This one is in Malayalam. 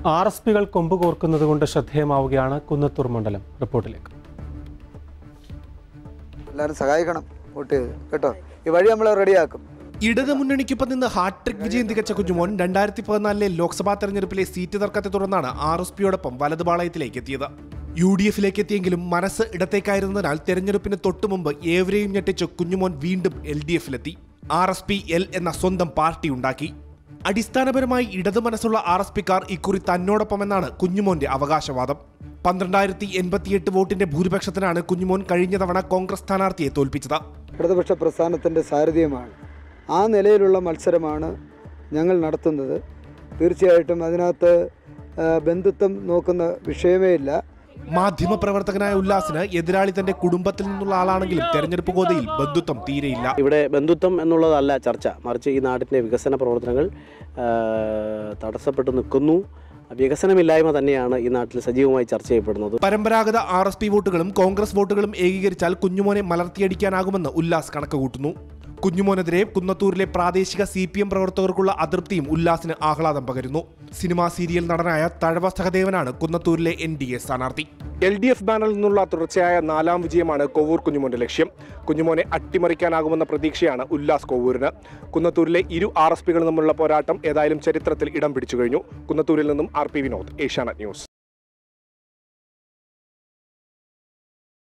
ആർ എസ് പികൾ കൊമ്പ് കോർക്കുന്നത് കൊണ്ട് ശ്രദ്ധേയമാവുകയാണ് കുന്നത്തൂർ മണ്ഡലം റിപ്പോർട്ടിലേക്ക് എല്ലാവരും സഹായിക്കണം വോട്ട് ചെയ്ത് കേട്ടോ ഈ വഴി നമ്മൾ റെഡിയാക്കും ഇടതുമുന്നണിക്കൊപ്പം നിന്ന് ഹാട്രിക് വിജയം തികച്ച കുഞ്ഞുമോൻ രണ്ടായിരത്തി പതിനാലിലെ ലോക്സഭാ തെരഞ്ഞെടുപ്പിലെ സീറ്റ് തർക്കത്തെ തുടർന്നാണ് ആർ എസ് പിയോടൊപ്പം വലതുപാളയത്തിലേക്ക് എത്തിയത് യു ഡി എഫിലേക്ക് എത്തിയെങ്കിലും മനസ്സ് ഇടത്തേക്കായിരുന്നതിനാൽ തെരഞ്ഞെടുപ്പിന് തൊട്ടുമുമ്പ് ഏവരെയും ഞെട്ടിച്ച് കുഞ്ഞുമോൻ വീണ്ടും എൽ ഡി എഫിലെത്തി ആർ എസ് പി എൽ എന്ന സ്വന്തം പാർട്ടി ഉണ്ടാക്കി അടിസ്ഥാനപരമായി ഇടതു മനസ്സുള്ള ആർ എസ് പിക്കാർ ഇക്കുറി തന്നോടൊപ്പമെന്നാണ് കുഞ്ഞുമോന്റെ അവകാശവാദം പന്ത്രണ്ടായിരത്തി എൺപത്തിയെട്ട് വോട്ടിന്റെ ഭൂരിപക്ഷത്തിനാണ് കുഞ്ഞുമോൻ കഴിഞ്ഞ തവണ കോൺഗ്രസ് സ്ഥാനാർത്ഥിയെ തോൽപ്പിച്ചത് ഇടതുപക്ഷ പ്രസ്ഥാനത്തിൻ്റെ സാരഥിയമാണ് ആ നിലയിലുള്ള മത്സരമാണ് ഞങ്ങൾ നടത്തുന്നത് തീർച്ചയായിട്ടും അതിനകത്ത് ആ, ബന്ധുത്വം നോക്കുന്ന വിഷയമേ ഇല്ല മാധ്യമപ്രവർത്തകനായ ഉല്ലാസിന് എതിരാളി തന്റെ കുടുംബത്തിൽ നിന്നുള്ള ആളാണെങ്കിലും തെരഞ്ഞെടുപ്പ് ഗോതയിൽ ബന്ധുത്വം തീരെയില്ല ഇവിടെ ബന്ധുത്വം എന്നുള്ളതല്ല ചർച്ച മറിച്ച് ഈ നാടിൻ്റെ വികസന പ്രവർത്തനങ്ങൾ ആ, തടസ്സപ്പെട്ടു നിൽക്കുന്നു വികസനമില്ലായ്മ തന്നെയാണ് ഈ നാട്ടിൽ സജീവമായി ചർച്ച ചെയ്യപ്പെടുന്നത് പരമ്പരാഗത ആർ എസ് പി വോട്ടുകളും കോൺഗ്രസ് വോട്ടുകളും ഏകീകരിച്ചാൽ കുഞ്ഞുമോനെ മലർത്തിയടിക്കാനാകുമെന്ന് ഉല്ലാസ് കണക്ക് കൂട്ടുന്നു കുഞ്ഞുമോനെതിരെ കുന്നത്തൂരിലെ പ്രാദേശിക സി പി എം പ്രവർത്തകർക്കുള്ള അതൃപ്തിയും ഉല്ലാസിന് ആഹ്ലാദം പകരുന്നു സിനിമാ സീരിയൽ നടനായ തഴവ സഹദേവനാണ് കുന്നത്തൂരിലെ എൻ ഡി എ സ്ഥാനാർത്ഥി എൽ ഡി എഫ് ബാനറിൽ നിന്നുള്ള തുടർച്ചയായ നാലാം വിജയമാണ് കൊവ്വൂർ കുഞ്ഞുമോന്റെ ലക്ഷ്യം കുഞ്ഞുമോനെ അട്ടിമറിക്കാനാകുമെന്ന പ്രതീക്ഷയാണ് ഉല്ലാസ് കൊവ്വൂരിന് കുന്നത്തൂരിലെ ഇരു ആർ എസ് പികളും തമ്മിലുള്ള പോരാട്ടം ഏതായാലും ചരിത്രത്തിൽ ഇടം പിടിച്ചു കഴിഞ്ഞു കുന്നത്തൂരിൽ നിന്നും R P Vinod Asianet news